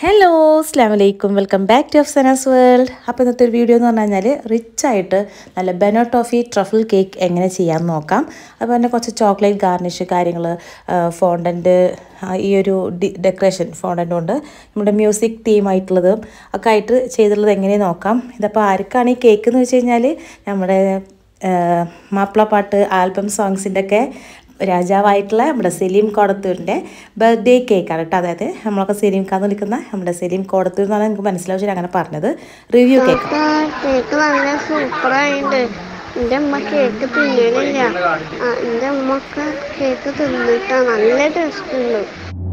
Hello അസ്ലാം വലൈക്കും welcome back to Afsana's world അപ്പോൾ ഇന്നത്തെ ഒരു വീഡിയോ എന്ന് പറഞ്ഞു കഴിഞ്ഞാൽ റിച്ച് ആയിട്ട് നല്ല ബെനോ ടോഫി ട്രഫിൾ കേക്ക് എങ്ങനെ ചെയ്യാമെന്ന് നോക്കാം അപ്പോൾ തന്നെ കുറച്ച് ചോക്ലേറ്റ് ഗാർണിഷ് കാര്യങ്ങൾ ഫോണ്ടൻറ്റ് ഈ ഒരു ഡി ഡെക്കറേഷൻ ഫോണ്ടൻ്റ് കൊണ്ട് നമ്മുടെ മ്യൂസിക് തീമായിട്ടുള്ളതും ഒക്കെ ആയിട്ട് ചെയ്തിട്ടുള്ളത് എങ്ങനെ നോക്കാം ഇതപ്പോൾ ആർക്കാണ് ഈ കേക്ക് എന്ന് വെച്ച് കഴിഞ്ഞാൽ നമ്മുടെ മാപ്പിളപ്പാട്ട് ആൽബം സോങ്സിൻ്റെ ഒക്കെ രാജാവായിട്ടുള്ള നമ്മുടെ സലീം കോടത്തൂരിൻ്റെ ബർത്ത്ഡേ കേക്കാണ് കേട്ടോ അതായത് നമ്മളൊക്കെ സലീം കാന്ന് വിളിക്കുന്ന നമ്മുടെ സലീം കോടത്തൂർ എന്നാണ് എനിക്ക് മനസ്സിലാവശ്യം അങ്ങനെ പറഞ്ഞത് റിവ്യൂ കേക്ക് കേക്ക് നല്ല സൂപ്പറായിട്ടുണ്ട് എൻ്റെ അമ്മ കേക്ക് തിന്നലില്ല ആ, എൻ്റെ അമ്മക്ക് കേക്ക് തിന്നിട്ടാ നല്ല ടേസ്റ്റ് ഉണ്ട്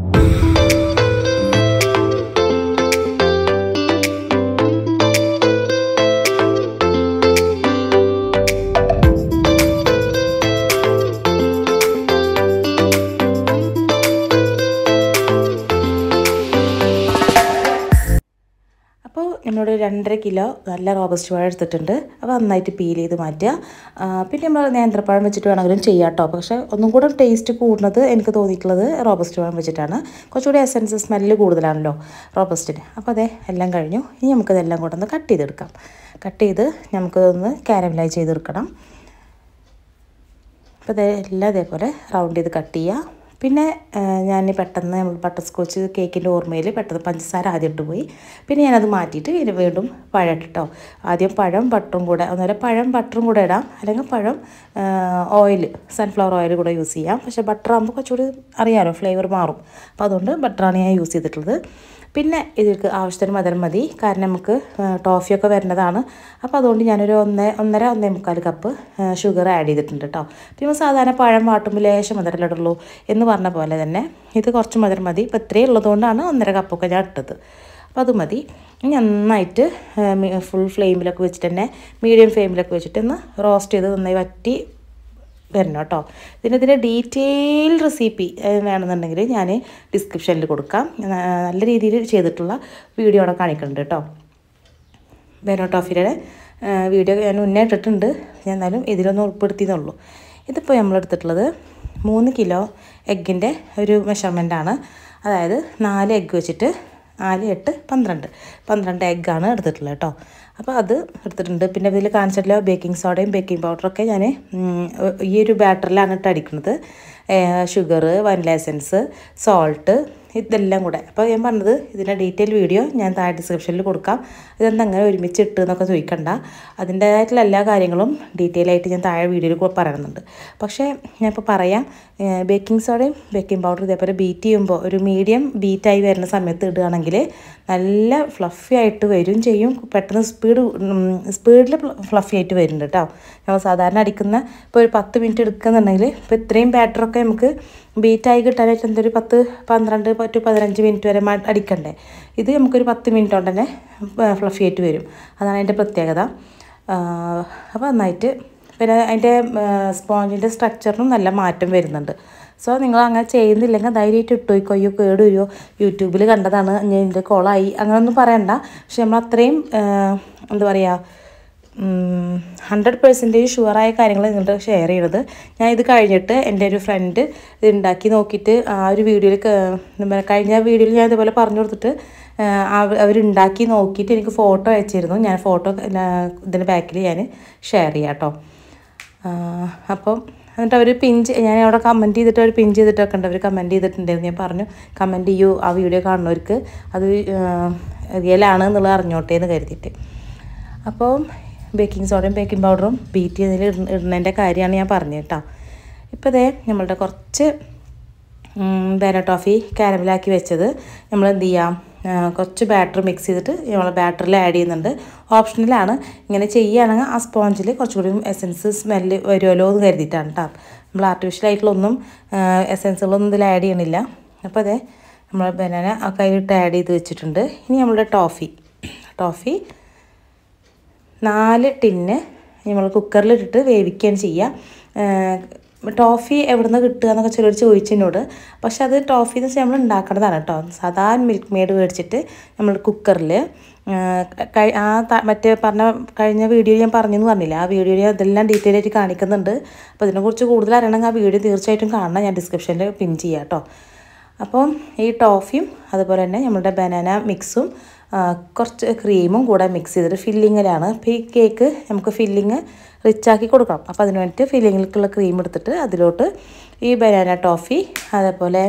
അപ്പോൾ നമ്മളൊരു രണ്ടര കിലോ നല്ല റോബസ്റ്റ് പഴം എടുത്തിട്ടുണ്ട് അപ്പോൾ നന്നായിട്ട് പീൽ ചെയ്ത് മാറ്റുക ആ, പിന്നെ നമ്മൾ നേന്ത്രപ്പഴം വെച്ചിട്ട് വേണമെങ്കിലും ചെയ്യാം കേട്ടോ പക്ഷേ ഒന്നും കൂടെ ടേസ്റ്റ് കൂടുന്നത് എനിക്ക് തോന്നിയിട്ടുള്ളത് റോബസ്റ്റ് പഴം വെച്ചിട്ടാണ് കുറച്ചുകൂടി എസൻസ് സ്മെല്ല് കൂടുതലാണല്ലോ റോബസ്റ്റിന് അപ്പോൾ അതെ എല്ലാം കഴിഞ്ഞു ഇനി നമുക്കതെല്ലാം കൂടെ ഒന്ന് കട്ട് ചെയ്തെടുക്കാം കട്ട് ചെയ്ത് നമുക്കതൊന്ന് കാരമലൈസ് ചെയ്തെടുക്കണം അപ്പോൾ ഇത് എല്ലാം ഇതേപോലെ റൗണ്ട് ചെയ്ത് കട്ട് ചെയ്യുക പിന്നെ ഞാൻ പെട്ടെന്ന് നമ്മൾ ബട്ടർ സ്കോച്ച് കേക്കിൻ്റെ ഓർമ്മയിൽ പെട്ടെന്ന് പഞ്ചസാര ആദ്യം ഇട്ട് പോയി പിന്നെ ഞാനത് മാറ്റിയിട്ട് ഇനി വീണ്ടും പഴം ഇട്ടോ ആദ്യം പഴം ബട്ടറും കൂടെ ഒന്നര പഴം ബട്ടറും കൂടെ ഇടാം അല്ലെങ്കിൽ പഴം ഓയിൽ സൺഫ്ലവർ ഓയിൽ കൂടെ യൂസ് ചെയ്യാം പക്ഷേ ബട്ടർ ആകുമ്പോൾ കുറച്ചുകൂടി അറിയാമല്ലോ ഫ്ലേവർ മാറും അപ്പോൾ അതുകൊണ്ട് ബട്ടറാണ് ഞാൻ യൂസ് ചെയ്തിട്ടുള്ളത് പിന്നെ ഇതിലേക്ക് ആവശ്യത്തിന് മധുരം മതി കാരണം നമുക്ക് ടോഫിയൊക്കെ വരുന്നതാണ് അപ്പോൾ അതുകൊണ്ട് ഞാനൊരു ഒന്ന് ഒന്നര ഒന്നേ മുക്കാൽ കപ്പ് ഷുഗർ ആഡ് ചെയ്തിട്ടുണ്ട് കേട്ടോ പിന്നെ സാധാരണ പഴം വാട്ടുമ്പോൾ ലേശം മധുരം ഇടുള്ളൂ എന്ന് പറഞ്ഞ പോലെ തന്നെ ഇത് കുറച്ച് മധുരം മതി ഇപ്പോൾ ഇത്രയും ഉള്ളതുകൊണ്ടാണ് ഒന്നര കപ്പൊക്കെ ഞാൻ ഇട്ടത് അപ്പോൾ അത് മതി ഇനി നന്നായിട്ട് ഫുൾ ഫ്ലെയിമിലൊക്കെ വെച്ചിട്ട് തന്നെ മീഡിയം ഫ്ലെയിമിലൊക്കെ വെച്ചിട്ട് ഒന്ന് റോസ്റ്റ് ചെയ്ത് നന്നായി വറ്റി വരണം കേട്ടോ ഇതിനതിൻ്റെ ഡീറ്റെയിൽ റെസിപ്പി വേണമെന്നുണ്ടെങ്കിൽ ഞാൻ ഡിസ്ക്രിപ്ഷനിൽ കൊടുക്കാം ന- നല്ല രീതിയിൽ ചെയ്തിട്ടുള്ള വീഡിയോ അവിടെ കാണിക്കുന്നുണ്ട് കേട്ടോ ബെനോ ടോഫിയുടെ വീഡിയോ ഞാൻ മുന്നേ ഇട്ടിട്ടുണ്ട് ഞാൻ എന്നാലും ഇതിലൊന്നും ഉൾപ്പെടുത്തിയെന്നുള്ളൂ ഇതിപ്പോൾ നമ്മൾ എടുത്തിട്ടുള്ളത് മൂന്ന് കിലോ എഗ്ഗിൻ്റെ ഒരു മെഷർമെൻറ്റാണ് അതായത് നാല് എഗ്ഗ് വെച്ചിട്ട് നാല് എട്ട് പന്ത്രണ്ട് പന്ത്രണ്ട് എഗ്ഗാണ് എടുത്തിട്ടുള്ളത് കേട്ടോ അപ്പോൾ അത് എടുത്തിട്ടുണ്ട് പിന്നെ ഇതിൽ കാണിച്ചിട്ടുള്ള ബേക്കിംഗ് സോഡയും ബേക്കിംഗ് പൗഡറൊക്കെ ഞാൻ ഈ ഒരു ബാറ്ററിലാണ് ഇട്ട് അടിക്കുന്നത് ഷുഗർ വനില എസൻസ് സോൾട്ട് ഇതെല്ലാം കൂടെ അപ്പോൾ ഞാൻ പറഞ്ഞത് ഇതിൻ്റെ ഡീറ്റെയിൽ വീഡിയോ ഞാൻ താഴെ ഡിസ്ക്രിപ്ഷനിൽ കൊടുക്കാം ഇതെന്താ അങ്ങനെ ഒരുമിച്ച് ഇട്ട് എന്നൊക്കെ ചോദിക്കണ്ട അതിൻ്റേതായിട്ടുള്ള എല്ലാ കാര്യങ്ങളും ഡീറ്റെയിൽ ആയിട്ട് ഞാൻ താഴെ വീഡിയോയിൽ കൂടെ പറയുന്നുണ്ട് പക്ഷേ ഞാൻ ഇപ്പോൾ പറയാം ബേക്കിംഗ് സോഡയും ബേക്കിംഗ് പൗഡർ ഇതേപോലെ ബീറ്റ് ചെയ്യുമ്പോൾ ഒരു മീഡിയം ബീറ്റായി വരുന്ന സമയത്ത് ഇടുകയാണെങ്കിൽ നല്ല ഫ്ലഫി ആയിട്ട് വരും ചെയ്യും പെട്ടെന്ന് സ്പീഡ് സ്പീഡിൽ ഫ്ലഫി ആയിട്ട് വരുന്നുണ്ട് കേട്ടോ നമ്മൾ സാധാരണ അടിക്കുന്ന ഇപ്പോൾ ഒരു പത്ത് മിനിറ്റ് എടുക്കുന്നുണ്ടെങ്കിൽ ഇപ്പോൾ ഇത്രയും ബാറ്ററൊക്കെ നമുക്ക് ബീറ്റായി കിട്ടാനായിട്ട് എന്തൊരു പത്ത് പന്ത്രണ്ട് ടു പതിനഞ്ച് മിനിറ്റ് വരെ മ- അടിക്കണ്ടേ ഇത് നമുക്കൊരു പത്ത് മിനിറ്റ് കൊണ്ട് തന്നെ ഫ്ലഫി ആയിട്ട് വരും അതാണ് അതിൻ്റെ പ്രത്യേകത അപ്പോൾ നന്നായിട്ട് പിന്നെ അതിൻ്റെ സ്പോഞ്ചിൻ്റെ സ്ട്രക്ചറിനും നല്ല മാറ്റം വരുന്നുണ്ട് സോ നിങ്ങൾ അങ്ങനെ ചെയ്യുന്നില്ലെങ്കിൽ ധൈര്യമായിട്ട് ഇട്ടുപോയിക്കോ അയ്യോ കേട് വരുമോ യൂട്യൂബിൽ കണ്ടതാണ് ഞാൻ എൻ്റെ കോളായി അങ്ങനെയൊന്നും പറയണ്ട പക്ഷെ നമ്മൾ അത്രയും ആ, എന്താ പറയുക ഹൺഡ്രഡ് പെർസെൻറ്റേജ് ഷുവറായ കാര്യങ്ങൾ നിങ്ങളുടെ ഷെയർ ചെയ്യണത് ഞാൻ ഇത് കഴിഞ്ഞിട്ട് എൻ്റെ ഒരു ഫ്രണ്ട് ഇത് ഉണ്ടാക്കി നോക്കിയിട്ട് ആ ഒരു വീഡിയോയിൽ കഴിഞ്ഞ വീഡിയോയിൽ ഞാൻ ഇതുപോലെ പറഞ്ഞു കൊടുത്തിട്ട് അവരുണ്ടാക്കി നോക്കിയിട്ട് എനിക്ക് ഫോട്ടോ അയച്ചിരുന്നു ഞാൻ ഫോട്ടോ ഇതിൻ്റെ ബാക്കിൽ ഞാൻ ഷെയർ ചെയ്യാം കേട്ടോ അപ്പം എന്നിട്ട് അവർ പിൻ ഞാൻ അവിടെ കമൻറ്റ് ചെയ്തിട്ട് അവർ പിൻ ചെയ്തിട്ടൊക്കെ ഉണ്ട് അവർ കമൻറ്റ് ചെയ്തിട്ടുണ്ടായിരുന്നു ഞാൻ പറഞ്ഞു കമൻറ്റ് ചെയ്യൂ ആ വീഡിയോ കാണുന്നവർക്ക് അത് റിയലാണ് എന്നുള്ളത് അറിഞ്ഞോട്ടെ എന്ന് കരുതിയിട്ട് അപ്പോൾ ബേക്കിംഗ് സോഡയും ബേക്കിംഗ് പൗഡറും ബീറ്റ് ചെയ്തതിൽ ഇടുന്നതിൻ്റെ കാര്യമാണ് ഞാൻ പറഞ്ഞത് കേട്ടോ ഇപ്പോൾ ഇതേ നമ്മളുടെ കുറച്ച് ബേന ടോഫി കാരമലാക്കി വെച്ചത് നമ്മൾ എന്ത് ചെയ്യാം ആ, കുറച്ച് ബാറ്റർ മിക്സ് ചെയ്തിട്ട് നമ്മൾ ബാറ്ററിൽ ആഡ് ചെയ്യുന്നുണ്ട് ഓപ്ഷനിലാണ് ഇങ്ങനെ ചെയ്യുകയാണെങ്കിൽ ആ സ്പോഞ്ചിൽ കുറച്ചുകൂടി എസൻസ് സ്മെല്ല് വരുമല്ലോ എന്ന് കരുതിയിട്ടാണ് കേട്ടോ നമ്മൾ ആർട്ടിഫിഷ്യൽ ആയിട്ടുള്ളൊന്നും എസൻസുകളൊന്നും ഇതിൽ ആഡ് ചെയ്യണില്ല അപ്പോൾ അതെ നമ്മൾ ബനാന ആ കയ്യിലിട്ട് ആഡ് ചെയ്ത് വെച്ചിട്ടുണ്ട് ഇനി നമ്മളുടെ ടോഫി ടോഫി നാല് ടിന്ന് നമ്മൾ കുക്കറിലിട്ടിട്ട് വേവിക്കുകയാണ് ചെയ്യുക ടോഫി എവിടെ നിന്ന് കിട്ടുക എന്നൊക്കെ ചിലർ ചോദിച്ചതിനോട് പക്ഷെ അത് ടോഫി എന്ന് വെച്ചാൽ നമ്മൾ ഉണ്ടാക്കേണ്ടതാണ് കേട്ടോ സാധാരണ മിൽക്ക് മെയ്ഡ് മേടിച്ചിട്ട് നമ്മൾ കുക്കറിൽ ആ ത- മറ്റേ പറഞ്ഞ കഴിഞ്ഞ വീഡിയോയിൽ ഞാൻ പറഞ്ഞെന്ന് പറഞ്ഞില്ല ആ വീഡിയോയിൽ അതെല്ലാം ഡീറ്റെയിൽ ആയിട്ട് കാണിക്കുന്നുണ്ട് അപ്പോൾ ഇതിനെക്കുറിച്ച് കൂടുതൽ അറിയണമെങ്കിൽ ആ വീഡിയോ തീർച്ചയായിട്ടും കാണണം ഞാൻ ഡിസ്ക്രിപ്ഷനിൽ പിൻ ചെയ്യാം കേട്ടോ അപ്പം ഈ ടോഫിയും അതുപോലെ തന്നെ നമ്മുടെ ബനാന മിക്സും ആ, കുറച്ച് ക്രീമും കൂടെ മിക്സ് ചെയ്തിട്ട് ഫില്ലിങ്ങിലാണ് അപ്പോൾ ഈ കേക്ക് നമുക്ക് ഫില്ലിങ് റിച്ചാക്കി കൊടുക്കണം അപ്പോൾ അതിന് വേണ്ടിയിട്ട് ഫില്ലിങ്ങിലേക്കുള്ള ക്രീം എടുത്തിട്ട് അതിലോട്ട് ഈ ബനാന ടോഫി അതേപോലെ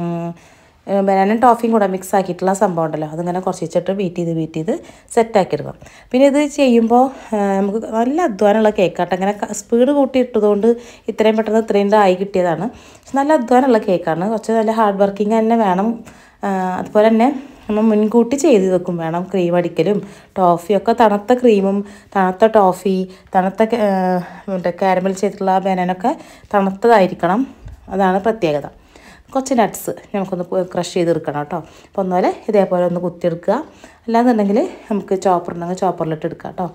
ബനാന ടോഫിയും കൂടെ മിക്സ് ആക്കിയിട്ടുള്ള സംഭവം ഉണ്ടല്ലോ അതിങ്ങനെ കുറച്ച് വെച്ചിട്ട് ബീറ്റ് ചെയ്ത് ബീറ്റ് ചെയ്ത് സെറ്റാക്കി എടുക്കണം പിന്നെ ഇത് ചെയ്യുമ്പോൾ ആ, നമുക്ക് നല്ല അധ്വാനമുള്ള കേക്കാട്ടോ അങ്ങനെ സ്പീഡ് കൂട്ടി ഇട്ടതുകൊണ്ട് ഇത്രയും പെട്ടെന്ന് ഇത്രയും ആയി കിട്ടിയതാണ് പക്ഷെ നല്ല അധ്വാനമുള്ള കേക്കാണ് കുറച്ച് നല്ല ഹാർഡ് വർക്കിംഗ് തന്നെ വേണം ആ, അതുപോലെ തന്നെ നമ്മൾ മുൻകൂട്ടി ചെയ്ത് വെക്കും വേണം ക്രീം അടിക്കലും ടോഫിയൊക്കെ തണുത്ത ക്രീമും തണുത്ത ടോഫി തണുത്ത ക- ആ, മറ്റേ കാരമൽ ചെയ്തിട്ടുള്ള ബനാനൊക്കെ തണുത്തതായിരിക്കണം അതാണ് പ്രത്യേകത കുറച്ച് നട്ട്സ് നമുക്കൊന്ന് ക്രഷ് ചെയ്തെടുക്കണം കേട്ടോ അപ്പോൾ ഒന്നുപോലെ ഇതേപോലെ ഒന്ന് കുത്തിയെടുക്കുക അല്ലാന്നുണ്ടെങ്കിൽ നമുക്ക് ചോപ്പർ ഉണ്ടെങ്കിൽ ചോപ്പറിലിട്ട് എടുക്കാം കേട്ടോ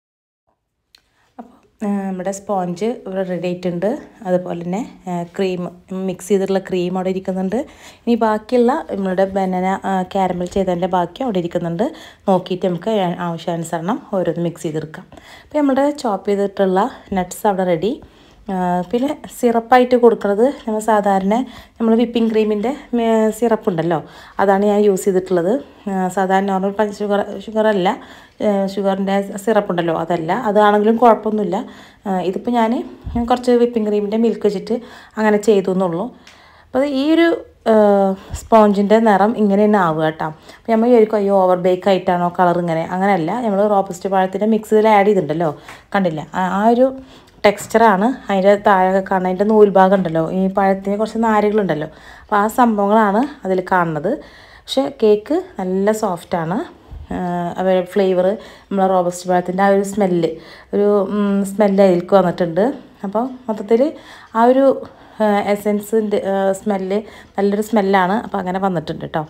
അപ്പോൾ നമ്മുടെ സ്പോഞ്ച് ഇവിടെ റെഡി ആയിട്ടുണ്ട് അതുപോലെ തന്നെ ക്രീം മിക്സ് ചെയ്തിട്ടുള്ള ക്രീം അവിടെ ഇരിക്കുന്നുണ്ട് ഇനി ബാക്കിയുള്ള നമ്മളുടെ ബനാന കാരമൽ ചെയ്തതിൻ്റെ ബാക്കി അവിടെ ഇരിക്കുന്നുണ്ട് നോക്കിയിട്ട് നമുക്ക് ആവശ്യാനുസരണം ഓരോന്ന് മിക്സ് ചെയ്തെടുക്കാം അപ്പോൾ നമ്മുടെ ചോപ്പ് ചെയ്തിട്ടുള്ള നട്ട്സ് അവിടെ റെഡി പിന്നെ സിറപ്പായിട്ട് കൊടുക്കുന്നത് നമ്മൾ സാധാരണ നമ്മൾ വിപ്പിംഗ് ക്രീമിൻ്റെ സിറപ്പ് ഉണ്ടല്ലോ അതാണ് ഞാൻ യൂസ് ചെയ്തിട്ടുള്ളത് ആ, സാധാരണ നോർമൽ പഞ്ച് ഷുഗർ ഷുഗർ അല്ല ഷുഗറിൻ്റെ സിറപ്പ് ഉണ്ടല്ലോ അതല്ല അതാണെങ്കിലും കുഴപ്പമൊന്നുമില്ല ആ, ഇതിപ്പോൾ ഞാൻ കുറച്ച് വിപ്പിംഗ് ക്രീമിൻ്റെ മിൽക്ക് വെച്ചിട്ട് അങ്ങനെ ചെയ്തു എന്നുള്ളൂ അപ്പോൾ ഈ ഒരു സ്പോഞ്ചിൻ്റെ നിറം ഇങ്ങനെ തന്നെ ആവുക കേട്ടോ അപ്പോൾ നമ്മൾ വിചാരിക്കും അയ്യോ ഓവർ ബേക്ക് ആയിട്ടാണോ കളർ ഇങ്ങനെ അങ്ങനെയല്ല നമ്മൾ റോബസ്റ്റ് പഴത്തിൻ്റെ മിക്സിൽ ആഡ് ചെയ്തിട്ടുണ്ടല്ലോ കണ്ടില്ല ആ- ആ ഒരു ടെക്സ്ചറാണ് അതിൻ്റെ താഴെ കാണുന്ന അതിൻ്റെ നൂൽഭാഗം ഉണ്ടല്ലോ ഈ പഴത്തിന് കുറച്ച് നാരുകളുണ്ടല്ലോ അപ്പോൾ ആ സംഭവങ്ങളാണ് അതിൽ കാണുന്നത് പക്ഷേ കേക്ക് നല്ല സോഫ്റ്റാണ് അവർ ഫ്ലേവർ നമ്മളെ റോബസ്റ്റ് പഴത്തിൻ്റെ ആ ഒരു സ്മെല്ല് ഒരു സ്മെല്ല് അതിലേക്ക് വന്നിട്ടുണ്ട് അപ്പോൾ മൊത്തത്തിൽ ആ ഒരു എസെൻസിൻ്റെ സ്മെല്ല് നല്ലൊരു സ്മെല്ലാണ് അപ്പോൾ അങ്ങനെ വന്നിട്ടുണ്ട് കേട്ടോ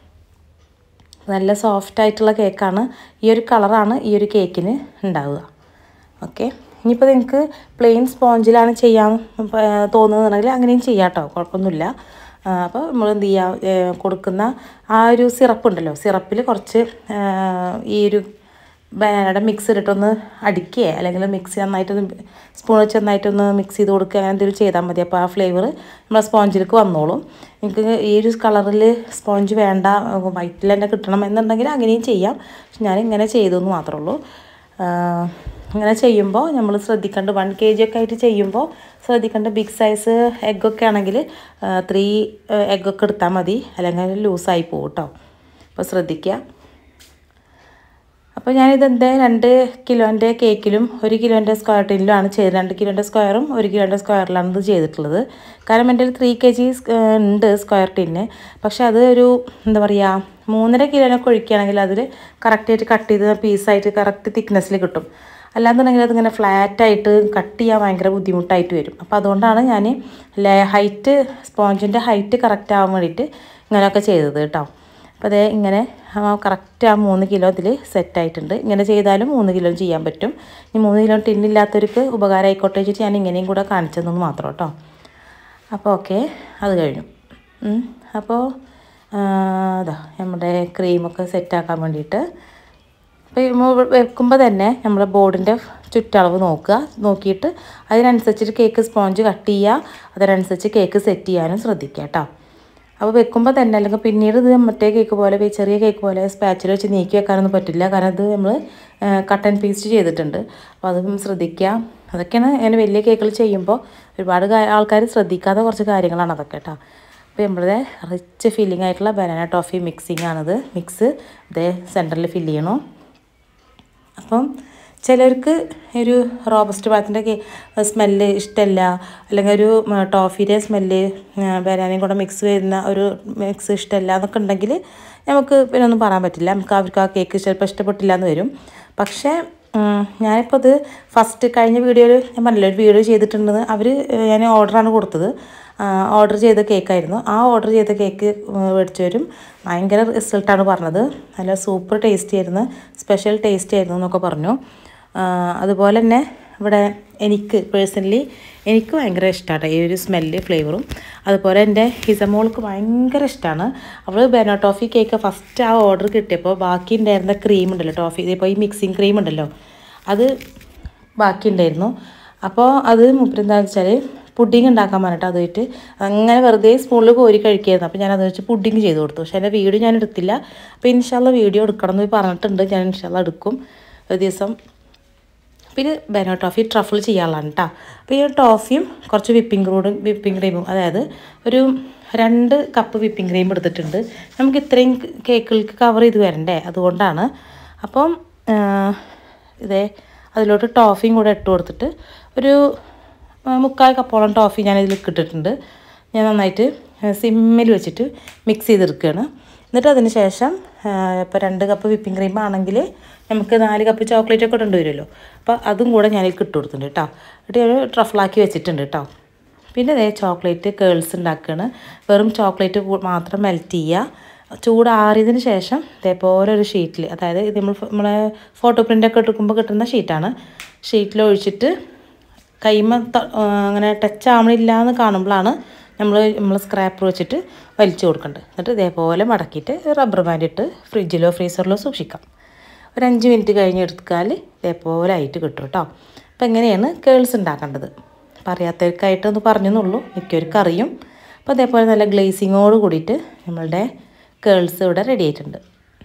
നല്ല സോഫ്റ്റ് ആയിട്ടുള്ള കേക്കാണ് ഈ ഒരു കളറാണ് ഈ ഒരു കേക്കിന് ഉണ്ടാവുക ഓക്കെ ഇനിയിപ്പോൾ നിങ്ങൾക്ക് പ്ലെയിൻ സ്പോഞ്ചിലാണ് ചെയ്യാൻ ആ, തോന്നുന്നതെന്നുണ്ടെങ്കിൽ അങ്ങനെയും ചെയ്യാം കേട്ടോ കുഴപ്പമൊന്നുമില്ല ആ, അപ്പോൾ നമ്മൾ എന്ത് ചെയ്യുക ഏ, കൊടുക്കുന്ന ആ ഒരു സിറപ്പ് ഉണ്ടല്ലോ സിറപ്പിൽ കുറച്ച് ആ, ഈ ഒരു ബനാനയുടെ മിക്സ് ഇട്ടിട്ടൊന്ന് അടിക്കുക അല്ലെങ്കിൽ മിക്സ് നന്നായിട്ടൊന്ന് സ്പൂൺ വെച്ച് നന്നായിട്ടൊന്ന് മിക്സ് ചെയ്ത് കൊടുക്കുക അങ്ങനെ എന്തെങ്കിലും ചെയ്താൽ മതി അപ്പോൾ ആ ഫ്ലേവർ നമ്മളെ സ്പോഞ്ചിലേക്ക് വന്നോളും നിങ്ങൾക്ക് ഈ ഒരു കളറിൽ സ്പോഞ്ച് വേണ്ട വൈറ്റിൽ തന്നെ കിട്ടണം എന്നുണ്ടെങ്കിൽ അങ്ങനെയും ചെയ്യാം പക്ഷെ ഞാൻ ഇങ്ങനെ ചെയ്തു എന്ന് മാത്രമേ ഉള്ളൂ ആ, ഇങ്ങനെ ചെയ്യുമ്പോൾ നമ്മൾ ശ്രദ്ധിക്കേണ്ട വൺ കെ ജി ഒക്കെ ആയിട്ട് ചെയ്യുമ്പോൾ ശ്രദ്ധിക്കേണ്ട ബിഗ് സൈസ് എഗ്ഗൊക്കെ ആണെങ്കിൽ ത്രീ എഗ്ഗൊക്കെ എടുത്താൽ മതി അല്ലെങ്കിൽ ലൂസായി പോകും കേട്ടോ അപ്പോൾ ശ്രദ്ധിക്കുക അപ്പോൾ ഞാനിതെൻ്റെ രണ്ട് കിലോൻ്റെ കേക്കിലും ഒരു കിലോൻ്റെ സ്ക്വയർ ടിന്നിലുമാണ് ചെയ്തത് രണ്ട് കിലോൻ്റെ സ്ക്വയറും ഒരു കിലോൻ്റെ സ്ക്വയറിലാണ് ഇത് ചെയ്തിട്ടുള്ളത് കാരണം എൻ്റെ ത്രീ കെ ജി ഉണ്ട് സ്ക്വയർ ടിന്ന് പക്ഷേ അത് ഒരു എന്താ പറയുക മൂന്നര കിലോനൊക്കെ ഒഴിക്കുകയാണെങ്കിൽ അതിൽ കറക്റ്റായിട്ട് കട്ട് ചെയ്ത് പീസായിട്ട് കറക്റ്റ് തിക്നെസ്സിൽ കിട്ടും അല്ലാന്നുണ്ടെങ്കിൽ അതിങ്ങനെ ഫ്ലാറ്റായിട്ട് കട്ട് ചെയ്യാൻ ഭയങ്കര ബുദ്ധിമുട്ടായിട്ട് വരും അപ്പോൾ അതുകൊണ്ടാണ് ഞാൻ ഹൈറ്റ് സ്പോഞ്ചിൻ്റെ ഹൈറ്റ് കറക്റ്റ് ആവാൻ വേണ്ടിയിട്ട് ഇങ്ങനെയൊക്കെ ചെയ്തത് കേട്ടോ അപ്പോൾ അതേ ഇങ്ങനെ കറക്റ്റ് ആ മൂന്ന് കിലോ ഇതിൽ സെറ്റായിട്ടുണ്ട് ഇങ്ങനെ ചെയ്താലും മൂന്ന് കിലോ ചെയ്യാൻ പറ്റും ഈ മൂന്ന് കിലോ ടിന്നില്ലാത്തവർക്ക് ഉപകാരം ആയിക്കോട്ടെ വെച്ചിട്ട് ഞാൻ ഇങ്ങനെയും കൂടെ കാണിച്ചതെന്ന് മാത്രം കേട്ടോ അപ്പോൾ ഓക്കെ അത് കഴിഞ്ഞു ഉം. അപ്പോൾ ആ, അതാ നമ്മുടെ ക്രീമൊക്കെ സെറ്റാക്കാൻ വേണ്ടിയിട്ട് അപ്പോൾ നമ്മൾ വെക്കുമ്പോൾ തന്നെ നമ്മുടെ ബോർഡിൻ്റെ ചുറ്റളവ് നോക്കുക നോക്കിയിട്ട് അതിനനുസരിച്ചിട്ട് കേക്ക് സ്പോഞ്ച് കട്ട് ചെയ്യുക അതിനനുസരിച്ച് കേക്ക് സെറ്റ് ചെയ്യാനും ശ്രദ്ധിക്കുക കേട്ടോ അപ്പോൾ വെക്കുമ്പോൾ തന്നെ അല്ലെങ്കിൽ പിന്നീട് ഇത് മറ്റേ കേക്ക് പോലെ ഈ ചെറിയ കേക്ക് പോലെ സ്പാച്ചിൽ വെച്ച് നീക്കി വെക്കാനൊന്നും പറ്റില്ല കാരണം ഇത് നമ്മൾ കട്ട് ആൻഡ് പീസ്റ്റ് ചെയ്തിട്ടുണ്ട് അപ്പോൾ അതും ശ്രദ്ധിക്കുക അതൊക്കെയാണ് അങ്ങനെ വലിയ കേക്കുകൾ ചെയ്യുമ്പോൾ ഒരുപാട് ആൾക്കാർ ശ്രദ്ധിക്കാത്ത കുറച്ച് കാര്യങ്ങളാണ് അതൊക്കെ കേട്ടോ അപ്പോൾ നമ്മളുടെ റിച്ച് ഫില്ലിംഗ് ആയിട്ടുള്ള ബനാന ടോഫി മിക്സിംഗ് ആണിത് മിക്സ് ഇതേ സെൻറ്ററിൽ ഫില്ല് ചെയ്യണം അപ്പം ചിലർക്ക് ഒരു റോബസ്റ്റ് പാത്തിൻ്റെ സ്മെല്ല് ഇഷ്ടമല്ല അല്ലെങ്കിൽ ഒരു ഉം, ടോഫിയുടെ സ്മെല്ല് ബനാനയും കൂടെ മിക്സ് വരുന്ന ഒരു മിക്സ് ഇഷ്ടമല്ല എന്നൊക്കെ ഉണ്ടെങ്കിൽ നമുക്ക് പിന്നെ ഒന്നും പറയാൻ പറ്റില്ല നമുക്ക് അവർക്ക് ആ കേക്ക് ചിലപ്പോൾ ഇഷ്ടപ്പെട്ടില്ല എന്ന് വരും പക്ഷേ ഉം, ഞാനിപ്പോൾ ഇത് ഫസ്റ്റ് കഴിഞ്ഞ വീഡിയോയിൽ ഞാൻ പറഞ്ഞില്ല ഒരു വീഡിയോ ചെയ്തിട്ടുണ്ടെന്ന് അവർ ഞാൻ ഓർഡറാണ് കൊടുത്തത് ഓർഡർ ചെയ്ത കേക്കായിരുന്നു ആ ഓർഡർ ചെയ്ത കേക്ക് മേടിച്ചവരും ഭയങ്കര റിസൾട്ടാണ് പറഞ്ഞത് നല്ല സൂപ്പർ ടേസ്റ്റി ആയിരുന്നു സ്പെഷ്യൽ ടേസ്റ്റി ആയിരുന്നു എന്നൊക്കെ പറഞ്ഞു ആ, അതുപോലെ തന്നെ ഇവിടെ എനിക്ക് പേഴ്സണലി എനിക്ക് ഭയങ്കര ഇഷ്ടമാണ് ഈ ഒരു സ്മെല്ല് ഫ്ലേവറും അതുപോലെ എൻ്റെ ഹിസമോൾക്ക് ഭയങ്കര ഇഷ്ടമാണ് അവൾ ബെനോ ടോഫി കേക്ക് ഫസ്റ്റ് ആ ഓർഡർ കിട്ടിയപ്പോൾ ബാക്കി ഉണ്ടായിരുന്ന ക്രീം ഉണ്ടല്ലോ ടോഫി ഇതിപ്പോൾ ഈ മിക്സിങ് ക്രീം ഉണ്ടല്ലോ അത് ബാക്കി ഉണ്ടായിരുന്നു അപ്പോൾ അത് മൂപ്പരെന്താണെന്ന് വെച്ചാൽ പുഡിങ് ഉണ്ടാക്കാൻ പറഞ്ഞിട്ട് അത് വെച്ചിട്ട് അങ്ങനെ വെറുതെ സ്പൂണിൽ കോരി കഴിക്കുകയായിരുന്നു അപ്പോൾ ഞാൻ അത് വെച്ച് പുഡിങ് ചെയ്ത് കൊടുത്തു പക്ഷേ എൻ്റെ വീഡിയോ ഞാൻ എടുത്തില്ല അപ്പോൾ ഇൻഷാല്ല വീഡിയോ എടുക്കണം എന്ന് പറഞ്ഞിട്ടുണ്ട് ഞാൻ ഇൻഷാല്ല എടുക്കും ഒരു ദിവസം പിന്നെ ബനോ ടോഫി ട്രഫിൾ ചെയ്യാനുള്ളതാണ് കേട്ടോ അപ്പോൾ ഈ ടോഫിയും കുറച്ച് വിപ്പിംഗ് ക്രീമും വിപ്പിംഗ് ക്രീമും അതായത് ഒരു രണ്ട് കപ്പ് വിപ്പിംഗ് ക്രീം എടുത്തിട്ടുണ്ട് നമുക്ക് ഇത്രയും കേക്കുകൾക്ക് കവർ ചെയ്ത് വരണ്ടേ അതുകൊണ്ടാണ് അപ്പം ആ, ഇതേ അതിലോട്ട് ടോഫിയും കൂടെ ഇട്ട് കൊടുത്തിട്ട് ഒരു ആ, മുക്കാൽ കപ്പോളം ടോഫി ഞാൻ ഇതിൽ ഇട്ടിട്ടുണ്ട് ഞാൻ നന്നായിട്ട് സിമ്മിൽ വെച്ചിട്ട് മിക്സ് ചെയ്തെടുക്കുകയാണ് എന്നിട്ട് അതിന് ശേഷം ഇപ്പോൾ രണ്ട് കപ്പ് വിപ്പിംഗ് ക്രീം ആണെങ്കിൽ നമുക്ക് നാല് കപ്പ് ചോക്ലേറ്റ് ഒക്കെ ഇടേണ്ടി വരുമല്ലോ അപ്പോൾ അതും കൂടെ ഞാൻ ഇട്ട് കൊടുത്തിട്ടുണ്ട് കേട്ടോ എന്നിട്ട് ഞാൻ ട്രഫിളാക്കി വെച്ചിട്ടുണ്ട് കേട്ടോ പിന്നെ ഇതേ ചോക്ലേറ്റ് കേൾസ് ഉണ്ടാക്കുകയാണ് വെറും ചോക്ലേറ്റ് മാത്രം മെൽറ്റ് ചെയ്യുക ചൂടാറിയതിന് ശേഷം ഇതേപോലെ ഒരു ഷീറ്റിൽ അതായത് ഇത് നമ്മൾ നമ്മളെ ഫോട്ടോ പ്രിൻ്റൊക്കെ എടുക്കുമ്പോൾ കിട്ടുന്ന ഷീറ്റാണ് ഷീറ്റിൽ ഒഴിച്ചിട്ട് കൈമ ത- ആ, അങ്ങനെ ടച്ച് ആവണില്ല എന്ന് കാണുമ്പോഴാണ് നമ്മൾ നമ്മൾ സ്ക്രാപ്പർ വെച്ചിട്ട് വലിച്ചു കൊടുക്കേണ്ടത് എന്നിട്ട് ഇതേപോലെ മടക്കിയിട്ട് റബ്ബർ ബാൻഡ് ഇട്ട് ഫ്രിഡ്ജിലോ ഫ്രീസറിലോ സൂക്ഷിക്കാം ഒരു അഞ്ച് മിനിറ്റ് കഴിഞ്ഞ് എടുത്താൽ ഇതേപോലെ ആയിട്ട് കിട്ടും കേട്ടോ അപ്പോൾ എങ്ങനെയാണ് കേൾസ് ഉണ്ടാക്കേണ്ടത് അപ്പോൾ അറിയാത്തവർക്കായിട്ട് ഒന്ന് പറഞ്ഞെന്നുള്ളൂ മിക്കവർക്കും അറിയും അപ്പോൾ അതേപോലെ നല്ല ഗ്ലേസിങ്ങോട് കൂടിയിട്ട് നമ്മളുടെ കേൾസ് ഇവിടെ റെഡി ആയിട്ടുണ്ട്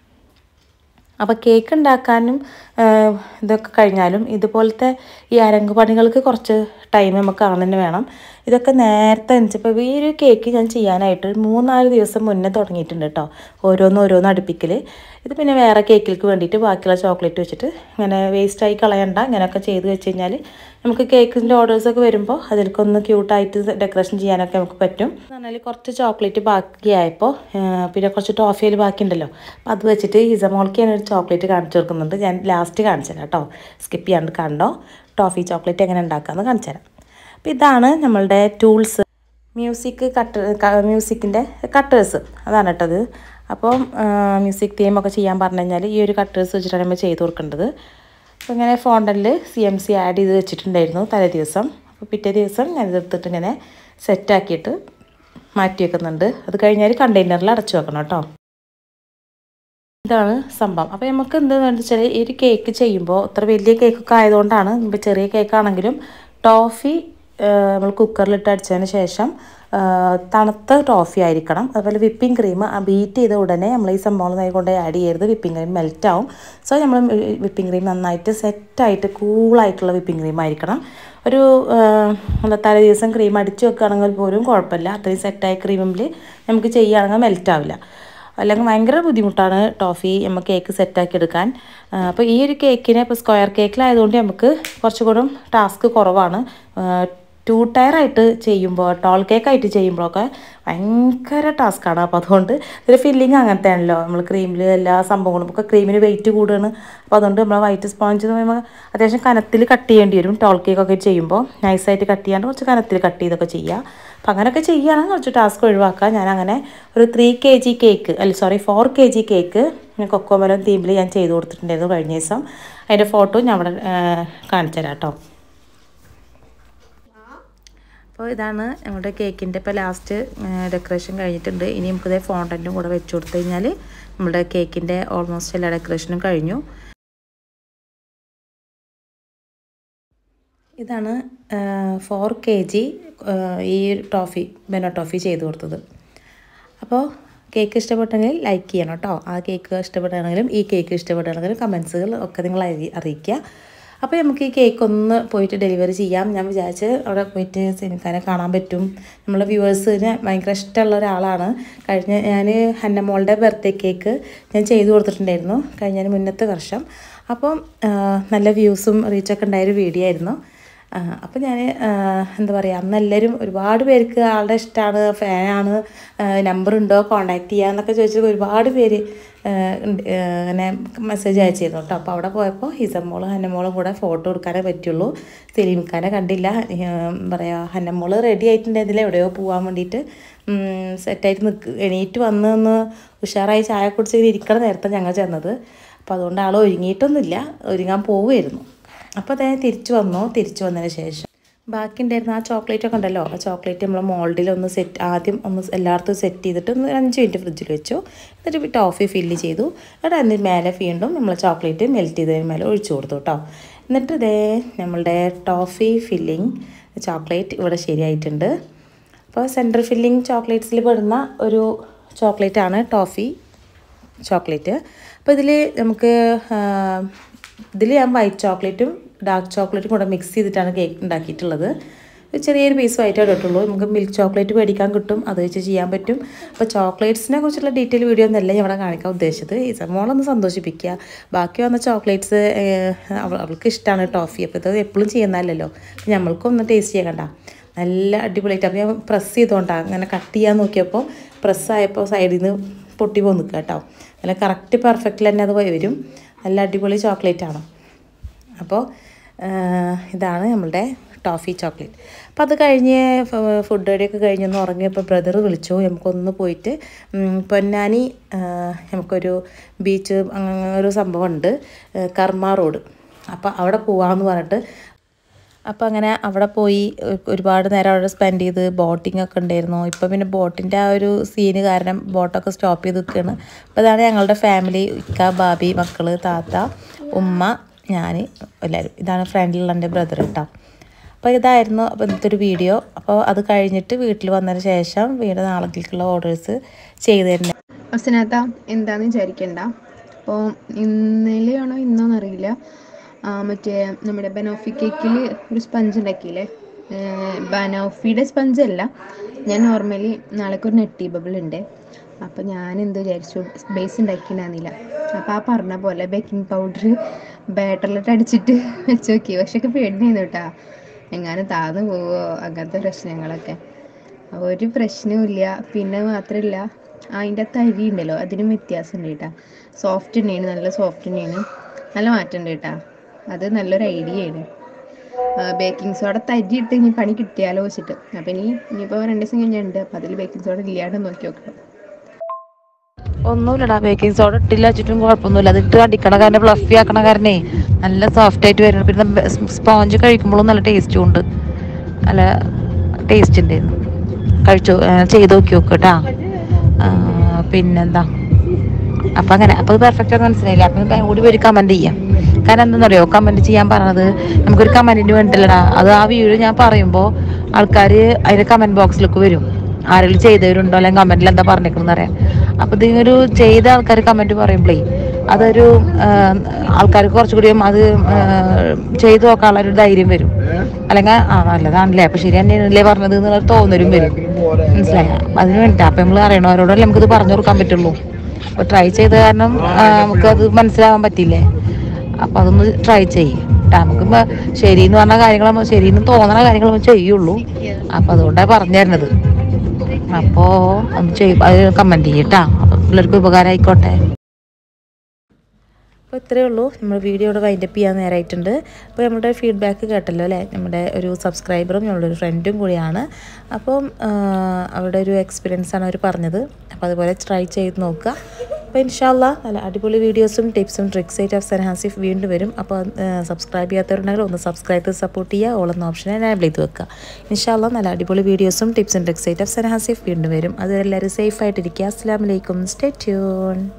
അപ്പോൾ കേക്ക് ഉണ്ടാക്കാനും ആ, ഇതൊക്കെ കഴിഞ്ഞാലും ഇതുപോലത്തെ ഈ അരങ്ങ് പണികൾക്ക് കുറച്ച് ടൈം നമുക്ക് കാണുന്നു വേണം ഇതൊക്കെ നേരത്തെ എണിച്ചപ്പോൾ ഈ ഒരു കേക്ക് ഞാൻ ചെയ്യാനായിട്ട് ഒരു മൂന്നാല് ദിവസം മുന്നേ തുടങ്ങിയിട്ടുണ്ട് കേട്ടോ ഓരോന്ന് ഓരോന്ന് അടുപ്പിക്കൽ ഇത് പിന്നെ വേറെ കേക്കിലേക്ക് വേണ്ടിയിട്ട് ബാക്കിയുള്ള ചോക്ലേറ്റ് വെച്ചിട്ട് ഇങ്ങനെ വേസ്റ്റായി കളയണ്ട ഇങ്ങനെയൊക്കെ ചെയ്ത് വെച്ച് കഴിഞ്ഞാൽ നമുക്ക് കേക്കിൻ്റെ ഓർഡേഴ്സൊക്കെ വരുമ്പോൾ അതിലേക്കൊന്ന് ക്യൂട്ടായിട്ട് ഡെക്കറേഷൻ ചെയ്യാനൊക്കെ നമുക്ക് പറ്റും എന്ന് പറഞ്ഞാൽ കുറച്ച് ചോക്ലേറ്റ് ബാക്കിയായപ്പോൾ ആ, പിന്നെ കുറച്ച് ടോഫിയിൽ ബാക്കിയുണ്ടല്ലോ അപ്പോൾ അത് വെച്ചിട്ട് ഇസമോൾക്ക് ഞാൻ ഒരു ചോക്ലേറ്റ് കാണിച്ചു കൊടുക്കുന്നുണ്ട് ഞാൻ ലാസ്റ്റ് കാണിച്ചു തരാം കേട്ടോ സ്കിപ്പ് ചെയ്യാണ്ട് കണ്ടോ ടോഫി ചോക്ലേറ്റ് എങ്ങനെ ഉണ്ടാക്കാമെന്ന് കാണിച്ചു തരാം അപ്പോൾ ഇതാണ് നമ്മളുടെ ടൂൾസ് മ്യൂസിക് കട്ട് മ്യൂസിക്കിൻ്റെ കട്ടേഴ്സ് അതാണ് കേട്ടത് അപ്പം മ്യൂസിക് തീമൊക്കെ ചെയ്യാൻ പറഞ്ഞു കഴിഞ്ഞാൽ ഈ ഒരു കട്ടേഴ്സ് വെച്ചിട്ടാണ് നമ്മൾ ചെയ്ത് കൊടുക്കേണ്ടത് അപ്പോൾ ഇങ്ങനെ ഫോണ്ടനിൽ സി എം സി ആഡ് ചെയ്ത് വെച്ചിട്ടുണ്ടായിരുന്നു തലേ ദിവസം അപ്പോൾ പിറ്റേ ദിവസം ഞാൻ ഇതെടുത്തിട്ട് ഇങ്ങനെ സെറ്റാക്കിയിട്ട് മാറ്റി വെക്കുന്നുണ്ട് അത് കഴിഞ്ഞാൽ കണ്ടെയ്നറിൽ അടച്ചു വെക്കണം കേട്ടോ ഇതാണ് സംഭവം അപ്പോൾ നമുക്ക് എന്താണെന്ന് വെച്ചാൽ ഈ ഒരു കേക്ക് ചെയ്യുമ്പോൾ ഇത്ര വലിയ കേക്കൊക്കെ ആയതുകൊണ്ടാണ് ഇപ്പോൾ ചെറിയ കേക്കാണെങ്കിലും ടോഫി നമ്മൾ കുക്കറിലിട്ട് അടിച്ചതിന് ശേഷം ആ, തണുത്ത ടോഫി ആയിരിക്കണം അതുപോലെ വിപ്പിംഗ് ക്രീം ബീറ്റ് ചെയ്ത ഉടനെ നമ്മൾ ഈ സംഭവം കൊണ്ട് ആഡ് ചെയ്യരുത് വിപ്പിംഗ് ക്രീം മെൽറ്റ് ആവും സോ നമ്മൾ വിപ്പിംഗ് ക്രീം നന്നായിട്ട് സെറ്റായിട്ട് കൂളായിട്ടുള്ള വിപ്പിംഗ് ക്രീം ആയിരിക്കണം ഒരു ആ, എന്താ തലേ ദിവസം ക്രീം അടിച്ച് വെക്കുകയാണെങ്കിൽ പോലും കുഴപ്പമില്ല അത്രയും സെറ്റായ ക്രീമിൽ നമുക്ക് ചെയ്യുകയാണെങ്കിൽ മെൽറ്റ് ആവില്ല അല്ലെങ്കിൽ ഭയങ്കര ബുദ്ധിമുട്ടാണ് ടോഫി നമുക്ക് കേക്ക് സെറ്റാക്കി എടുക്കാൻ അപ്പോൾ ഈ ഒരു കേക്കിനെ ഇപ്പോൾ സ്ക്വയർ കേക്കിലായതുകൊണ്ട് നമുക്ക് കുറച്ചുകൂടെ ടാസ്ക് കുറവാണ് ടു ടയറായിട്ട് ചെയ്യുമ്പോൾ ടോൾ കേക്കായിട്ട് ചെയ്യുമ്പോഴൊക്കെ ഭയങ്കര ടാസ്ക്കാണ് അപ്പോൾ അതുകൊണ്ട് ഇതിൽ ഫില്ലിങ് അങ്ങനത്തെ ആണല്ലോ നമ്മൾ ക്രീമിൽ എല്ലാ സംഭവങ്ങളും ഒക്കെ ക്രീമിന് വെയിറ്റ് കൂടുകയാണ് അപ്പോൾ അതുകൊണ്ട് നമ്മൾ വൈറ്റ് സ്പോഞ്ച് എന്ന് പറയുമ്പോൾ അത്യാവശ്യം കനത്തിൽ കട്ട് ചെയ്യേണ്ടി വരും ടോൾ കേക്കൊക്കെ ചെയ്യുമ്പോൾ നൈസായിട്ട് കട്ട് ചെയ്യാണ്ട് കുറച്ച് കനത്തിൽ കട്ട് ചെയ്തൊക്കെ ചെയ്യുക അപ്പോൾ അങ്ങനെയൊക്കെ ചെയ്യുകയാണെങ്കിൽ കുറച്ച് ടാസ്ക് ഒഴിവാക്കാം ഞാൻ അങ്ങനെ ഒരു ത്രീ കെ ജി കേക്ക് അല്ല sorry four K G cake കൊക്കോമലം തീമിൽ ഞാൻ ചെയ്ത് കൊടുത്തിട്ടുണ്ടായിരുന്നു കഴിഞ്ഞ ദിവസം അതിൻ്റെ ഫോട്ടോ ഞാൻ അവിടെ കാണിച്ചു തരാം കേട്ടോ അപ്പോൾ ഇതാണ് നമ്മുടെ കേക്കിൻ്റെ ഇപ്പോൾ ലാസ്റ്റ് ഡെക്കറേഷൻ കഴിഞ്ഞിട്ടുണ്ട് ഇനി നമുക്കിത് ഫോണ്ടൻറ്റും കൂടെ വെച്ച് കൊടുത്തു കഴിഞ്ഞാൽ നമ്മുടെ കേക്കിൻ്റെ ഓൾമോസ്റ്റ് എല്ലാ ഡെക്കറേഷനും കഴിഞ്ഞു ഇതാണ് ഫോർ കെ ജി ഈ ടോഫി ബെനോ ടോഫി ചെയ്ത് കൊടുത്തത് അപ്പോൾ കേക്ക് ഇഷ്ടപ്പെട്ടെങ്കിൽ ലൈക്ക് ചെയ്യണം കേട്ടോ ആ കേക്ക് ഇഷ്ടപ്പെടുകയാണെങ്കിലും ഈ കേക്ക് ഇഷ്ടപ്പെടുകയാണെങ്കിലും കമൻസുകൾ ഒക്കെ നിങ്ങൾ അറി അറിയിക്കുക അപ്പോൾ നമുക്ക് ഈ കേക്ക് ഒന്ന് പോയിട്ട് ഡെലിവറി ചെയ്യാം ഞാൻ വിചാരിച്ച് അവിടെ പോയിട്ട് സിനിക്കാനെ കാണാൻ പറ്റും നമ്മളെ വ്യൂവേഴ്സിന് ഭയങ്കര ഇഷ്ടമുള്ള ഒരാളാണ് കഴിഞ്ഞ ഞാൻ ഹന്നമോളുടെ ബർത്ത്ഡേ കേക്ക് ഞാൻ ചെയ്തു കൊടുത്തിട്ടുണ്ടായിരുന്നു കഴിഞ്ഞ മുന്നത്തെ വർഷം അപ്പം ആ, നല്ല വ്യൂസും റീച്ചൊക്കെ ഉണ്ടായൊരു വീഡിയോ ആയിരുന്നു അപ്പോൾ ഞാൻ എന്താ പറയുക അന്ന് എല്ലാവരും ഒരുപാട് പേർക്ക് ആളുടെ ഇഷ്ടമാണ് ഫാനാണ് നമ്പർ ഉണ്ടോ കോണ്ടാക്ട് ചെയ്യുക എന്നൊക്കെ ചോദിച്ചിട്ട് ഒരുപാട് പേര് ആ, ഉണ്ട്. ആ, അങ്ങനെ മെസ്സേജ് അയച്ചിരുന്നു കേട്ടോ അപ്പോൾ അവിടെ പോയപ്പോൾ ഹിസമ്മോളും ഹന്നമോളും കൂടെ ഫോട്ടോ എടുക്കാനേ പറ്റുള്ളൂ സലീംഖാനെ കണ്ടില്ല ആ, പറയാ ഹന്നമോള് റെഡി ആയിട്ടുണ്ടായിരുന്നില്ല എവിടെയോ പോകാൻ വേണ്ടിയിട്ട് സെറ്റായിട്ട് നിൽക്ക് എണീറ്റ് വന്ന് ഒന്ന് ഉഷാറായി ചായ കുടിച്ച് ഇങ്ങനെ ഇരിക്കണ നേരത്തെ ഞങ്ങൾ ചെന്നത് അപ്പോൾ അതുകൊണ്ട് ആൾ ഒരുങ്ങിയിട്ടൊന്നുമില്ല ഒരുങ്ങാൻ പോവുമായിരുന്നു അപ്പോൾ അതേ തിരിച്ചു വന്നു തിരിച്ചു വന്നതിന് ശേഷം ബാക്കി ഉണ്ടായിരുന്ന ആ ചോക്ലേറ്റ് ഒക്കെ ഉണ്ടല്ലോ ആ ചോക്ലേറ്റ് നമ്മൾ മോൾഡിൽ ഒന്ന് സെറ്റ് ആദ്യം ഒന്ന് എല്ലായിടത്തും സെറ്റ് ചെയ്തിട്ട് ഒന്ന് ഒരു അഞ്ച് മിനിറ്റ് ഫ്രിഡ്ജിൽ വെച്ചു എന്നിട്ട് ടോഫി ഫില്ല് ചെയ്തു എന്നിട്ട് അതിന് മേലെ വീണ്ടും നമ്മൾ ചോക്ലേറ്റ് മെൽറ്റ് ചെയ്തതിന് മേലെ ഒഴിച്ചു കൊടുത്തു കേട്ടോ എന്നിട്ട് ഇതേ നമ്മളുടെ ടോഫി ഫില്ലിങ് ചോക്ലേറ്റ് ഇവിടെ ശരിയായിട്ടുണ്ട് അപ്പോൾ സെൻറ്റർ ഫില്ലിങ് ചോക്ലേറ്റ്സിൽ പെടുന്ന ഒരു ചോക്ലേറ്റാണ് ടോഫി ചോക്ലേറ്റ് അപ്പോൾ ഇതിൽ നമുക്ക് ഇതിൽ ഞാൻ വൈറ്റ് ചോക്ലേറ്റും ഡാർക്ക് ചോക്ലേറ്റും കൂടെ മിക്സ് ചെയ്തിട്ടാണ് കേക്ക് ഉണ്ടാക്കിയിട്ടുള്ളത് ഒരു ചെറിയൊരു പീസ് വൈറ്റ് ഇട്ടുള്ളൂ നമുക്ക് മിൽക്ക് ചോക്ലേറ്റ് മേടിക്കാൻ കിട്ടും അത് വെച്ച് ചെയ്യാൻ പറ്റും അപ്പോൾ ചോക്ലേറ്റ്സിനെ കുറിച്ചുള്ള ഡീറ്റെയിൽ വീഡിയോ ഒന്നല്ല ഞാൻ ഇവിടെ കാണിക്കാൻ ഉദ്ദേശിച്ചത് ഈ മോളൊന്ന് സന്തോഷിപ്പിക്കുക ബാക്കി വന്ന ചോക്ലേറ്റ്സ് അവൾക്ക് ഇഷ്ടമാണ് ടോഫി അപ്പോൾ ഇത് എപ്പോഴും ചെയ്യുന്നതല്ലല്ലോ അപ്പോൾ നമ്മൾക്കൊന്ന് ടേസ്റ്റ് ചെയ്യണ്ട നല്ല അടിപൊളിയായിട്ട് അപ്പോൾ ഞാൻ പ്രസ് ചെയ്തുകൊണ്ടാണ് അങ്ങനെ കട്ട് ചെയ്യാൻ നോക്കിയപ്പോൾ പ്രസ്സായപ്പോൾ സൈഡിൽ നിന്ന് പൊട്ടി പോയി നിൽക്കുക കേട്ടോ നല്ല കറക്റ്റ് പെർഫെക്റ്റിൽ തന്നെ അത് വരും നല്ല അടിപൊളി ചോക്ലേറ്റ് ആണ് അപ്പോൾ ഇതാണ് നമ്മളുടെ ടോഫി ചോക്ലേറ്റ് അപ്പോൾ അത് കഴിഞ്ഞ് ഫുഡ് റെഡിയൊക്കെ കഴിഞ്ഞൊന്ന് ഉറങ്ങിയപ്പോൾ ബ്രദർ വിളിച്ചു നമുക്കൊന്ന് പോയിട്ട് ഉം, പൊന്നാനി ആ, നമുക്കൊരു ബീച്ച് അങ്ങനെ ഒരു സംഭവമുണ്ട് കർമ്മ റോഡ് അപ്പോൾ അവിടെ പോവാമെന്ന് പറഞ്ഞിട്ട് അപ്പോൾ അങ്ങനെ അവിടെ പോയി ഒ- ഒരുപാട് നേരം അവിടെ സ്പെൻഡ് ചെയ്ത് ബോട്ടിംഗ് ഒക്കെ ഉണ്ടായിരുന്നു ഇപ്പോൾ പിന്നെ ബോട്ടിൻ്റെ ആ ഒരു സീന് കാരണം ബോട്ടൊക്കെ സ്റ്റോപ്പ് ചെയ്ത് നിൽക്കുകയാണ് അപ്പോൾ ഇതാണ് ഞങ്ങളുടെ ഫാമിലി ഇക്ക ബാബി മക്കള് താത്ത ഉമ്മ ഞാൻ എല്ലാവരും ഇതാണ് ഫ്രണ്ടിലുള്ള എൻ്റെ ബ്രദർ കേട്ടോ അപ്പോൾ ഇതായിരുന്നു അപ്പോൾ ഇന്നത്തെ ഒരു വീഡിയോ അപ്പോൾ അത് കഴിഞ്ഞിട്ട് വീട്ടിൽ വന്നതിന് ശേഷം വീണ്ടും നാളേക്കുള്ള ഓർഡേഴ്സ് ചെയ്ത് തരുന്നത് അസനാത്ത എന്താന്ന് വിചാരിക്കണ്ട അപ്പോൾ ഇന്നലെയാണോ ഇന്നോന്ന് അറിയില്ല ആ, മറ്റേ നമ്മുടെ ബനോഫി കേക്കിൽ ഒരു സ്പഞ്ച് ഉണ്ടാക്കിയില്ലേ ബനോഫിയുടെ സ്പഞ്ച് അല്ല ഞാൻ നോർമലി നാളേക്ക് ഒരു നെട്ടി ബബിൾ ഉണ്ട് അപ്പോൾ ഞാൻ എന്ത് വിചാരിച്ചു ബേസ് ഉണ്ടാക്കിയിട്ടുണ്ടായിരുന്നില്ല അപ്പോൾ ആ പറഞ്ഞ പോലെ ബേക്കിംഗ് പൗഡർ ബാറ്ററിലിട്ട് അടിച്ചിട്ട് വെച്ച് നോക്കി പക്ഷെ ഒക്കെ പേടിയായിരുന്നു കേട്ടാ എങ്ങാനും താന്നു പോവോ അങ്ങനത്തെ പ്രശ്നങ്ങളൊക്കെ ഒരു പ്രശ്നവുമില്ല പിന്നെ മാത്രമല്ല അതിൻ്റെ തരി ഉണ്ടല്ലോ അതിനും വ്യത്യാസമുണ്ട് കേട്ടാ സോഫ്റ്റ് തന്നെയാണ് നല്ല സോഫ്റ്റ് തന്നെയാണ് നല്ല മാറ്റമുണ്ട് കേട്ടാ അത് നല്ലൊരു ഐഡിയയാണ് ബേക്കിംഗ് സോഡ തരി ഇട്ട് ഇനി പണി കിട്ടിയാലോ വെച്ചിട്ട് അപ്പം ഇനി ഇനിയിപ്പോൾ രണ്ട് ദിവസം കഴിഞ്ഞുണ്ട് അപ്പം അതിൽ ബേക്കിംഗ് സോഡ ഇല്ലാണ്ട് നോക്കി നോക്കണം ഒന്നുമില്ലടാ ബേക്കിംഗ് സോഡ ഇട്ടില്ല വെച്ചിട്ടും കുഴപ്പമൊന്നുമില്ല അതിട്ട് അടിക്കണ കാരണം ഫ്ലഫി ആക്കണ കാരണേ നല്ല സോഫ്റ്റ് ആയിട്ട് വരുന്നു പിന്നെ സ്പോഞ്ച് കഴിക്കുമ്പോഴും നല്ല ടേസ്റ്റും ഉണ്ട് നല്ല ടേസ്റ്റ് ഉണ്ട് കഴിച്ചു ആ, ചെയ്ത് നോക്കി നോക്ക് കേട്ടാ പിന്നെന്താ അപ്പം അങ്ങനെ അപ്പോൾ അത് പെർഫെക്റ്റ് ആണെന്ന് മനസ്സിലായില്ല അപ്പം കൂടി ഒരു കമൻറ്റ് ചെയ്യാം കാരണം എന്താണെന്നറിയോ കമൻറ്റ് ചെയ്യാൻ പറഞ്ഞത് നമുക്കൊരു കമൻറ്റിന് വേണ്ടില്ലടാ അത് ആ വീഡിയോ ഞാൻ പറയുമ്പോൾ ആൾക്കാർ അതിൻ്റെ കമൻറ്റ് ബോക്സിലേക്ക് വരും ആരെങ്കിലും ചെയ്തവരുണ്ടോ അല്ലെങ്കിൽ കമൻറ്റിൽ എന്താ പറഞ്ഞേക്കണെന്ന് അറിയാം അപ്പോൾ ഇതിനൊരു ചെയ്ത ആൾക്കാർ കമൻറ്റ് പറയുമ്പോഴേ അതൊരു ആൾക്കാർക്ക് കുറച്ചുകൂടിയും അത് ആ, ചെയ്തു നോക്കാനുള്ള ഒരു ധൈര്യം വരും അല്ലെങ്കിൽ ആ നല്ലതാണല്ലേ അപ്പം ശരി തന്നെയാണല്ലേ പറഞ്ഞത് എന്നുള്ള തോന്നലും വരും മനസ്സിലായ അതിന് വേണ്ടിയിട്ട് അപ്പം നമ്മൾ അറിയണവരോടല്ലേ നമുക്കിത് പറഞ്ഞു കൊടുക്കാൻ പറ്റുള്ളൂ അപ്പോൾ ട്രൈ ചെയ്ത കാരണം ആ, നമുക്കത് മനസ്സിലാവാൻ പറ്റില്ലേ അപ്പോൾ അതൊന്ന് ട്രൈ ചെയ്യും നമുക്ക് ഇപ്പം ശരി എന്ന് പറഞ്ഞ കാര്യങ്ങൾ നമ്മൾ ശരി എന്ന് തോന്നണ കാര്യങ്ങൾ നമ്മൾ ചെയ്യുള്ളൂ അപ്പോൾ അതുകൊണ്ടാണ് പറഞ്ഞു തരുന്നത് അപ്പോൾ ഒന്ന് ചെയ്യും അത് കമൻറ്റ് ചെയ്യട്ടാ അപ്പം പിള്ളേർക്ക് ഉപകാരം ആയിക്കോട്ടെ അപ്പോൾ ഇത്രയേ ഉള്ളൂ നമ്മൾ വീഡിയോ ഇവിടെ വൈൻഡപ്പ് ചെയ്യാൻ നേരമായിട്ടുണ്ട് അപ്പോൾ നമ്മുടെ ഫീഡ്ബാക്ക് കേട്ടല്ലോ അല്ലേ നമ്മുടെ ഒരു സബ്സ്ക്രൈബറും നമ്മളുടെ ഒരു ഫ്രണ്ടും കൂടിയാണ് അപ്പം ആ, അവരുടെ ഒരു എക്സ്പീരിയൻസ് ആണ് അവർ പറഞ്ഞത് അപ്പോൾ അതുപോലെ ട്രൈ ചെയ്ത് നോക്കുക അപ്പോൾ ഇൻഷാല്ല നല്ല അടിപൊളി വീഡിയോസും ടിപ്സും ട്രിക്സ് ആയിട്ട് അഫ്സൻ ഹാസിഫ് വീണ്ടും വരും അപ്പോൾ സബ്സ്ക്രൈബ് ചെയ്യാത്തവരുണ്ടെങ്കിൽ ഒന്ന് സബ്സ്ക്രൈബ് ചെയ്ത് സപ്പോർട്ട് ചെയ്യുക ഓളെന്ന ഓപ്ഷൻ എനേബിൾ ചെയ്ത് വെക്കുക ഇൻഷാല്ല നല്ല അടിപൊളി വീഡിയോസും ടിപ്സും ട്രിക്സ് ആയിട്ട് അഫ്സൻ ഹാസിഫ് വീണ്ടും വരും അത് എല്ലാവരും സേഫ് ആയിട്ടിരിക്കുക അസ്സാം വലൈക്കും സ്റ്റേ ട്യൂൺ